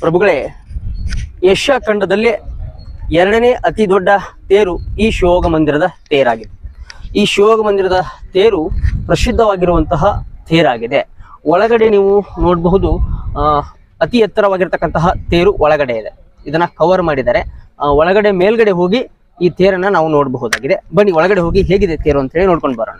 ಪ್ರಭುಗಳೇ Asia ಖಂಡದಲ್ಲಿ ಎರಡನೇ ಅತಿ ದೊಡ್ಡ ತೇರು ಈ ಶಿವಯೋಗ ಮಂದಿರದ ತೇರಾಗಿದೆ ಈ ಶಿವಯೋಗ ಮಂದಿರದ ತೇರು ಪ್ರಸಿದ್ಧವಾಗಿರುವಂತಹ ತೇರಾಗಿದೆ ಒಳಗಡೆ ನೀವು ನೋಡಬಹುದು ಆ, ಅತಿ ಎತ್ತರವಾಗಿರ್ತಕ್ಕಂತಹ ತೇರು ಒಳಗಡೆ ಇದೆ ಇದನ್ನ ಕವರ್ ಮಾಡಿದ್ದಾರೆ ಆ, ಒಳಗಡೆ ಮೇಲ್ಗಡೆ ಹೋಗಿ ಈ ತೇರನ್ನ ನಾವು ನೋಡಬಹುದಾಗಿದೆ ಬನ್ನಿ ಒಳಗಡೆ ಹೋಗಿ ಹೇಗಿದೆ ತೇರು ಅಂತ ಹೇಳಿ ನೋಡ್ಕೊಂಡು ಬರೋಣ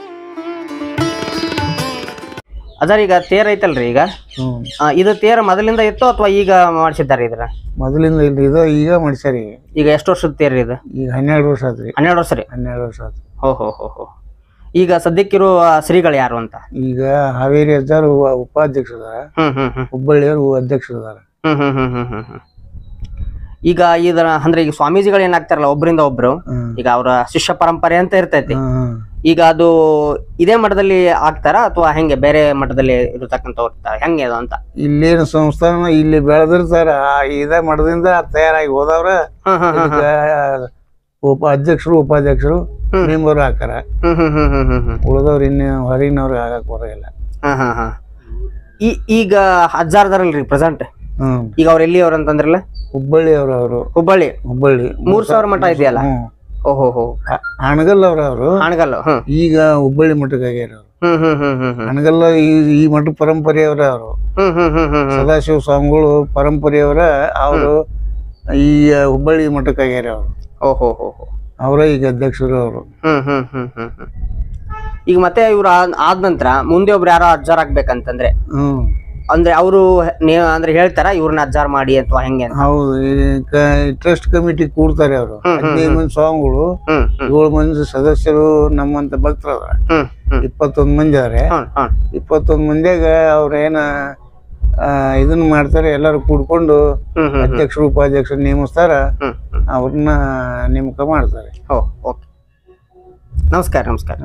ಅದರ ಈಗ ತೇರ್ ಐತಲ್ರಿ ಈಗ ಹ್ಮ್ ಆ, ಇದು ತೇರ ಮೊದಲಿಂದ ಇತ್ತು ಅಥವಾ ಈಗ ಮಾಡಿಸಿದ್ದಾರೆ ಇದ್ರ ಮೊದಲಿಂದ ಇಲ್ರಿ ಇದು ಈಗ ಮಾಡಿಸ್ಯಾರಿ ಈಗ ಎಷ್ಟು ವರ್ಷದ ತೇರು ಇದು ಈಗ ಹನ್ನೆರಡು ವರ್ಷ ಆತ್ರಿ ಹನ್ನೆರಡು ವರ್ಷ ರೀ ಹನ್ನೆರಡು ವರ್ಷ ಆತು ಹೋ ಹೋ ಹೋ ಹೋ ಈಗ ಸದ್ಯಕ್ಕಿರುವ ಶ್ರೀಗಳು ಯಾರು ಅಂತ ಈಗ ಹಾವೇರಿ ಅಜ್ಜಾರು ಉಪಾಧ್ಯಕ್ಷರು ಅದಾರ ಹ್ಮ್ ಹ್ಮ್ ಹ್ಮ್ ಹುಬ್ಬಳ್ಳಿಯವರು ಅಧ್ಯಕ್ಷರು ಅದಾರ ಹ್ಮ್ ಹ್ಮ್ ಹ್ಮ್ ಹ್ಮ್ ಹ್ಮ್ ಹ್ಮ್ ಈಗ ಇದರ ಅಂದ್ರೆ ಈಗ ಸ್ವಾಮೀಜಿಗಳು ಏನಾಗ್ತಾರಲ್ಲ ಒಬ್ಬರಿಂದ ಒಬ್ರು ಹ್ಮ್ ಈಗ ಅವರ ಶಿಷ್ಯ ಪರಂಪರೆ ಅಂತ ಇರ್ತೈತಿ ಹ್ಮ್, ಹ್ಮ್. ಈಗ ಅದು ಇದೇ ಮಠದಲ್ಲಿ ಆಗ್ತಾರ ಅಥವಾ ಹೆಂಗೆ ಬೇರೆ ಮಠದಲ್ಲಿ ಇರತಕ್ಕಂಥವ್ರು ಇರ್ತಾರ ಹೆಂಗೆ ಅದು ಅಂತ ಇಲ್ಲೇನು ಸಂಸ್ಥಾನ ಇಲ್ಲಿ ಬೆಳೆದಿರ್ತಾರ ಆ ಇದ ಮಠದಿಂದ ತಯಾರಾಗಿ ಹೋದವ್ರ ಹ್ಮ್ ಹ್ಮ್ ಹ್ಮ್ ಇದಕ್ಕ ಉಪ ಅಧ್ಯಕ್ಷರು ಉಪಾಧ್ಯಕ್ಷರು ಹ್ಮ್. ಮೆಂಬರ್ ಹಾಕಾರ ಹ್ಮ್ ಹ್ಮ್ ಹ್ಮ್ ಹ್ಮ್ ಹ್ಮ್ ಹ್ಮ್ ಉಳಿದವ್ರು ಇನ್ನು ಹೊರಗಿನವ್ರು ಆಗಕ್ ಬರೋಲ್ಲ ಹಾ ಹಾ ಹಾ ಈ ಈಗ ಹಜಾರ್ದಾರಲ್ರಿ ಪ್ರೆಸೆಂಟ್ ಹ್ಮ್ ಈಗ ಅವ್ರು ಎಲ್ಲಿ ಅವ್ರು ಅಂತಂದ್ರಲ್ಲ ಹುಬ್ಬಳ್ಳಿ ಅವ್ರ ಅವರು ಹುಬ್ಬಳ್ಳಿ ಹುಬ್ಬಳ್ಳಿ ಮೂರ್ ಸಾವಿರ ಮಠ ಇದೆಯಲ್ಲ ಹ್ಮ್ ಓಹೋ ಹೋ ಹ- ಹಣಗಲ್ ಅವ್ರ ಅವರು ಹಾಣಗಲ್ ಹ್ಮ್ ಈಗ ಹುಬ್ಬಳ್ಳಿ ಮಠಕ್ಕೆ ಆಗ್ಯಾರ ಅವ್ರು ಹ್ಮ್ ಹ್ಮ್ ಹ್ಮ್ ಹ್ಮ್ ಹ್ಮ್ ಹಣಗಲ್ಲ ಈ ಈ ಮಠ ಪರಂಪರೆಯವರ ಅವರು ಹ್ಮ್ ಹ್ಮ್ ಹ್ಮ್ ಹ್ಮ್ ಹ್ಮ್ ಸದಾಶಿವ ಸ್ವಾಮಿಗಳು ಪರಂಪರೆಯವರ ಅವರು ಈ ಹುಬ್ಬಳ್ಳಿ ಮಠಕ್ಕೆ ಆಗ್ಯಾರ ಅವರು ಓಹೋ ಹೋ ಹೋ ಅವರ ಈಗ ಅಧ್ಯಕ್ಷರು ಅವರು ಹ್ಮ್ ಹ್ಮ್ ಹ್ಮ್ ಹ್ಮ್ ಹ್ಮ್ ಈಗ ಮತ್ತೆ ಇವ್ರು ಆದ್ ಆದ ನಂತರ ಮುಂದೆ ಒಬ್ರು ಯಾರೋ ಅಜ್ಜಾರ್ ಆಗ್ಬೇಕಂತಂದ್ರೆ ಹ್ಮ್ ಅಂದ್ರೆ ಅವರು ಅಂದ್ರೆ ಹೇಳ್ತಾರ ಇವ್ರನ್ನ ಅಜ್ಜಾರ್ ಮಾಡಿ ಅಥವಾ ಹೆಂಗೆ ಅಂತ ಹೌದು ಟ್ರಸ್ಟ್ ಕಮಿಟಿ ಕೂಡ್ತಾರೆ ಅವರು ಹದಿನೈದು ಮಂದಿ ಸ್ವಾಮಿಗಳು ಹ್ಮ್ ಹ್ಮ್ ಏಳು ಮಂದಿ ಸದಸ್ಯರು ನಮ್ಮಂತ ಭಕ್ತರು ಅದಾರ ಹ್ಮ್ ಹ್ಮ್ ಇಪ್ಪತ್ತೊಂದು ಮಂದಿ ಅದಾರೆ ಹ್ಮ್ ಹ್ಮ್ ಇಪ್ಪತ್ತೊಂದು ಮಂದಿಯಾಗ ಅವ್ರೇನ ಆ, ಇದನ್ನ ಮಾಡ್ತಾರೆ ಎಲ್ಲರೂ ಕೂಡ್ಕೊಂಡು ಹ್ಮ್ ಹ್ಮ್ ಅಧ್ಯಕ್ಷರು ಉಪಾಧ್ಯಕ್ಷರು ನೇಮಿಸ್ತಾರ ಹ್ಮ್ ಹ್ಮ್ ಅವ್ರನ್ನ ನೇಮಕ ಮಾಡ್ತಾರೆ ಓ ಓಕೆ ನಮಸ್ಕಾರ ನಮಸ್ಕಾರ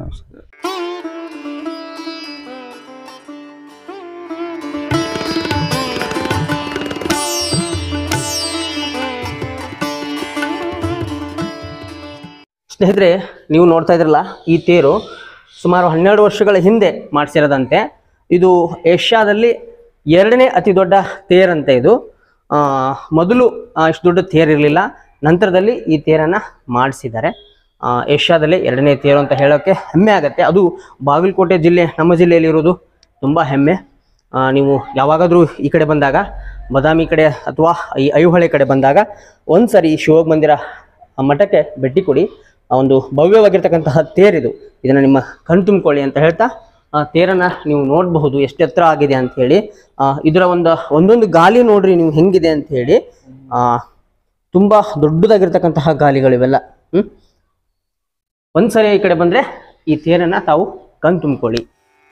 ಸ್ನೇಹಿತರೆ ನೀವು ನೋಡ್ತಾ ಇದ್ರಲ್ಲ ಈ ತೇರು ಸುಮಾರು ಹನ್ನೆರಡು ವರ್ಷಗಳ ಹಿಂದೆ ಮಾಡಿಸಿರೋದಂತೆ ಇದು ಏಷ್ಯಾದಲ್ಲಿ ಎರಡನೇ ಅತಿ ದೊಡ್ಡ ತೇರಂತೆ ಇದು ಆ, ಮೊದಲು ಆ, ಇಷ್ಟು ದೊಡ್ಡ ತೇರ್ ಇರಲಿಲ್ಲ ನಂತರದಲ್ಲಿ ಈ ತೇರನ್ನು ಮಾಡಿಸಿದ್ದಾರೆ ಆ, ಏಷ್ಯಾದಲ್ಲಿ ಎರಡನೇ ತೇರು ಅಂತ ಹೇಳೋಕ್ಕೆ ಹೆಮ್ಮೆ ಆಗುತ್ತೆ ಅದು ಬಾಗಲಕೋಟೆ ಜಿಲ್ಲೆ ನಮ್ಮ ಜಿಲ್ಲೆಯಲ್ಲಿ ಇರೋದು ತುಂಬ ಹೆಮ್ಮೆ ಆ, ನೀವು ಯಾವಾಗಾದರೂ ಈ ಕಡೆ ಬಂದಾಗ ಬದಾಮಿ ಕಡೆ ಅಥವಾ ಈ ಐಹೊಳೆ ಕಡೆ ಬಂದಾಗ ಒಂದ್ಸರಿ ಈ ಶಿವೋಗ ಮಂದಿರ ಮಠಕ್ಕೆ ಭೇಟಿ ಕೊಡಿ ಆ ಒಂದು ಭವ್ಯವಾಗಿರ್ತಕ್ಕಂತಹ ತೇರಿದು ಇದನ್ನು ನಿಮ್ಮ ಕಣ್ ತುಂಬಿಕೊಳ್ಳಿ ಅಂತ ಹೇಳ್ತಾ ಆ ತೇರನ್ನ ನೀವು ನೋಡಬಹುದು ಎಷ್ಟು ಎತ್ತರ ಆಗಿದೆ ಅಂತ ಹೇಳಿ ಆ, ಇದರ ಒಂದು ಒಂದೊಂದು ಗಾಲಿ ನೋಡ್ರಿ ನೀವು ಹೆಂಗಿದೆ ಅಂತ ಹೇಳಿ ಆ, ತುಂಬಾ ದೊಡ್ಡದಾಗಿರ್ತಕ್ಕಂತಹ ಗಾಲಿಗಳಿವೆಲ್ಲ ಹ್ಮ್ ಒಂದ್ಸರಿ ಈ ಕಡೆ ಬಂದ್ರೆ ಈ ತೇರನ್ನ ತಾವು ಕಣ್ ತುಂಬಿಕೊಳ್ಳಿ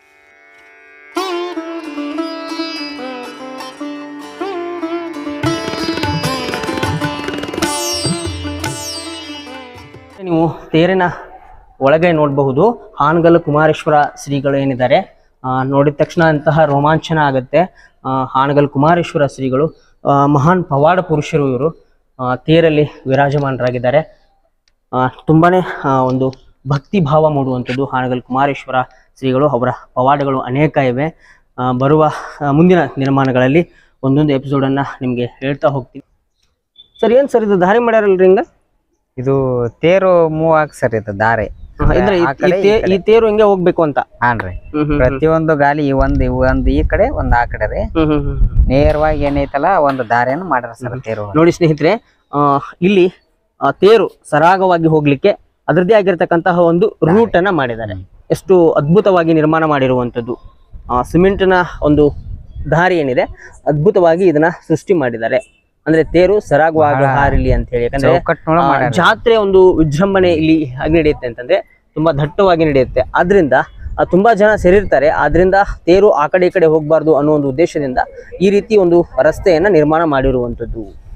ನೀವು ತೇರಿನ ಒಳಗೆ ನೋಡಬಹುದು ಹಾನಗಲ್ ಕುಮಾರೇಶ್ವರ ಶ್ರೀಗಳು ಏನಿದ್ದಾರೆ ಆ, ನೋಡಿದ ತಕ್ಷಣ ಅಂತಹ ರೋಮಾಂಚನ ಆಗುತ್ತೆ ಆ, ಹಾನಗಲ್ ಕುಮಾರೇಶ್ವರ ಶ್ರೀಗಳು ಆ, ಮಹಾನ್ ಪವಾಡ ಪುರುಷರು ಇವರು ಆ, ತೇರಲ್ಲಿ ವಿರಾಜಮಾನರಾಗಿದ್ದಾರೆ ಆ, ತುಂಬಾನೇ ಆ, ಒಂದು ಭಕ್ತಿ ಭಾವ ಮೂಡುವಂಥದ್ದು ಹಾನಗಲ್ ಕುಮಾರೇಶ್ವರ ಶ್ರೀಗಳು ಅವರ ಪವಾಡಗಳು ಅನೇಕ ಇವೆ ಆ, ಬರುವ ಆ, ಮುಂದಿನ ನಿರ್ಮಾಣಗಳಲ್ಲಿ ಒಂದೊಂದು ಎಪಿಸೋಡನ್ನು ನಿಮಗೆ ಹೇಳ್ತಾ ಹೋಗ್ತೀನಿ ಸರ್ ಏನು ಸರ್ ಇದು ದಾರಿ ಮಾಡ್ಯಾರಲ್ರಿ ಹಿಂಗ ಇದು ತೇರು ಮೂವ್ ಆಗ್ ಸರ್ ಇದು ದಾರಿ ಅಂದ್ರೆ ಈ- ಆ ಈ ಕಡೆ, ಈ ತೇ- ಈ ತೇರು ಹಿಂಗೆ ಹೋಗ್ಬೇಕು ಅಂತ ಹಾನ್ರಿ ಹ್ಮ್ ಹ್ಮ್ ಪ್ರತಿಯೊಂದು ಗಾಲಿ ಈ ಒಂದ್ ಇವ್ ಒಂದ್ ಈ ಕಡೆ ಒಂದ್ ಆ ಕಡೆ ರೀ ಹ್ಮ್ ಹ್ಮ್ ಹ್ಮ್. ನೇರವಾಗಿ ಏನೈತಲ್ಲ ಒಂದು ದಾರಿಯನ್ನು ಮಾಡ್ಯಾರ ಸರ್ ತೇರು ನೋಡಿ ಸ್ನೇಹಿತರೆ ಆ, ಇಲ್ಲಿ ಆ, ತೇರು ಸರಾಗವಾಗಿ ಹೋಗ್ಲಿಕ್ಕೆ ಅದರದ್ದೇ ಆಗಿರ್ತಕ್ಕಂತಹ ಒಂದು ರೂಟ್ ಅನ್ನ ಮಾಡಿದ್ದಾರೆ ಎಷ್ಟು ಅದ್ಭುತವಾಗಿ ನಿರ್ಮಾಣ ಮಾಡಿರುವಂಥದ್ದು ಆ, ಸಿಮೆಂಟಿನ ಒಂದು ದಾರಿ ಏನಿದೆ ಅದ್ಭುತವಾಗಿ ಇದನ್ನ ಸೃಷ್ಟಿ ಮಾಡಿದ್ದಾರೆ ಅಂದ್ರೆ ತೇರು ಸರಾಗವಾಗಿ ಹಾರಿಲಿ ಅಂತ ಹೇಳಿ ಯಾಕಂದ್ರೆ ಚೌಕಟ್ನೊಳ ಆ, ಮಾಡ್ಯಾರ ಜಾತ್ರೆ ಒಂದು ವಿಜೃಂಭಣೆ ಇಲ್ಲಿ ಹೇಗೆ ನಡೆಯುತ್ತೆ ಅಂತಂದ್ರೆ ತುಂಬಾ ದಟ್ಟವಾಗಿ ನಡೆಯುತ್ತೆ ಆದ್ರಿಂದ ಆ, ತುಂಬಾ ಜನ ಸೇರಿರ್ತಾರೆ ಆದ್ರಿಂದ ತೇರು ಆ ಕಡೆ ಈ ಕಡೆ ಹೋಗಬಾರ್ದು ಅನ್ನೋ ಒಂದು ಉದ್ದೇಶದಿಂದ ಈ ರೀತಿ ಒಂದು ರಸ್ತೆಯನ್ನ ನಿರ್ಮಾಣ ಮಾಡಿರುವಂಥದ್ದು